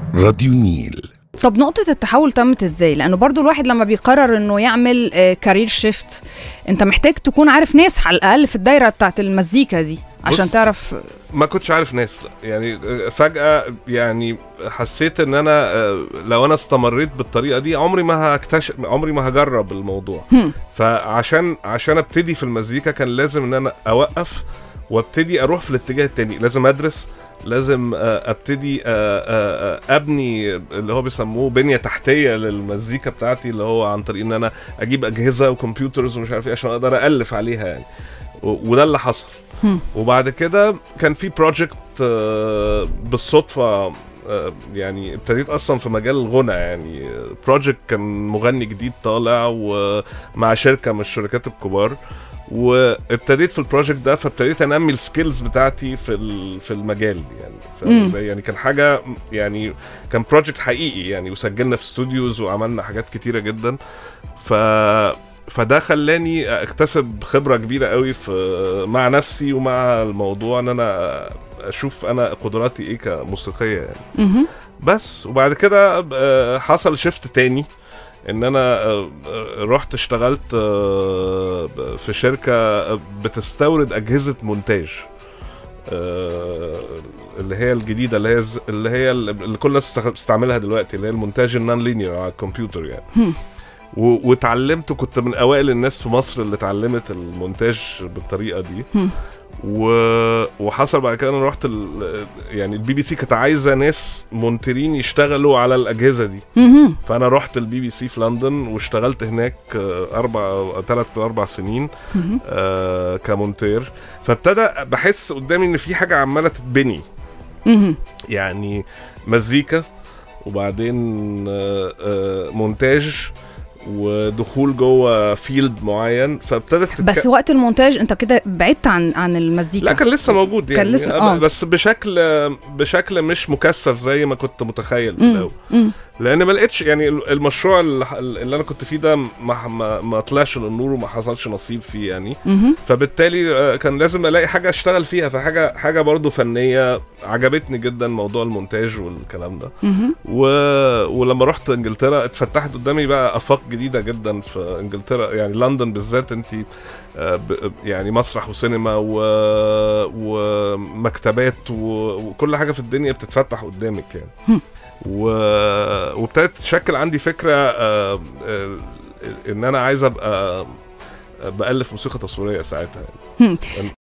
راديو نيل طب نقطة التحول تمت ازاي؟ لأنه برضو الواحد لما بيقرر انه يعمل كارير شيفت انت محتاج تكون عارف ناس على الأقل في الدايرة بتاعت المزيكا دي عشان بص، تعرف ما كنتش عارف ناس لا يعني فجأة يعني حسيت ان انا آه، لو انا استمريت بالطريقة دي عمري ما هكتشف عمري ما هجرب الموضوع هم. فعشان عشان ابتدي في المزيكا كان لازم ان انا اوقف وابتدي اروح في الاتجاه التاني لازم ادرس لازم آه، ابتدي آه، آه، آه، ابني اللي هو بيسموه بنيه تحتيه للمزيكا بتاعتي اللي هو عن طريق ان انا اجيب اجهزه وكمبيوترز ومش عارف ايه عشان اقدر الف عليها يعني و- وده اللي حصل هم. وبعد كده كان في بروجكت بالصدفه آه، يعني ابتديت اصلا في مجال الغنى يعني بروجكت كان مغني جديد طالع ومع شركه من الشركات الكبار وابتديت في البروجكت ده فابتديت انمي السكيلز بتاعتي في ال- في المجال يعني فاهم مم. ازاي يعني كان حاجه يعني كان بروجكت حقيقي يعني وسجلنا في استوديوز وعملنا حاجات كتيره جدا ف فده خلاني اكتسب خبره كبيره قوي في مع نفسي ومع الموضوع ان انا اشوف انا قدراتي ايه كموسيقيه يعني مهم. بس وبعد كده آه، حصل شيفت تاني ان انا آه، آه، رحت اشتغلت آه، ب- في شركه بتستورد اجهزه مونتاج آه، اللي هي الجديده اللي هي ز- اللي هي اللي كل الناس بتستخ- بتستعملها دلوقتي اللي هي المونتاج النون لينير على الكمبيوتر يعني هم. و- واتعلمت كنت من اوائل الناس في مصر اللي اتعلمت المونتاج بالطريقه دي هم. و... وحصل بعد كده انا رحت ال... يعني البي بي سي كانت عايزه ناس مونترين يشتغلوا على الاجهزه دي مهم. فانا رحت البي بي سي في لندن واشتغلت هناك آه، اربع ثلاث اربع سنين مهم. آه كمونتير فابتدى بحس قدامي ان في حاجه عماله تتبني مهم. يعني مزيكا وبعدين آه، آه، مونتاج ودخول جوه فيلد معين فابتدت تتك- بس وقت المونتاج انت كده بعدت عن عن المزيكا لا كان لسه موجود يعني كان لسه- آه. بس بشكل بشكل مش مكثف زي ما كنت متخيل في مم. الاول مم. لان ما لقيتش يعني المشروع اللي اللي انا كنت فيه ده ما ما, ما طلعش للنور وما حصلش نصيب فيه يعني مهم. فبالتالي آه، كان لازم الاقي حاجه اشتغل فيها فحاجه حاجه برضو فنيه عجبتني جدا موضوع المونتاج والكلام ده مهم. و... ولما رحت انجلترا اتفتحت قدامي بقى افاق جديده جدا في انجلترا يعني لندن بالذات انت آه، ب... يعني مسرح وسينما و... ومكتبات و... وكل حاجه في الدنيا بتتفتح قدامك يعني هم. و... وابتدت تشكل عندي فكره آه، آه، ان انا عايز ابقى بألف موسيقى تصويريه ساعتها يعني. هم.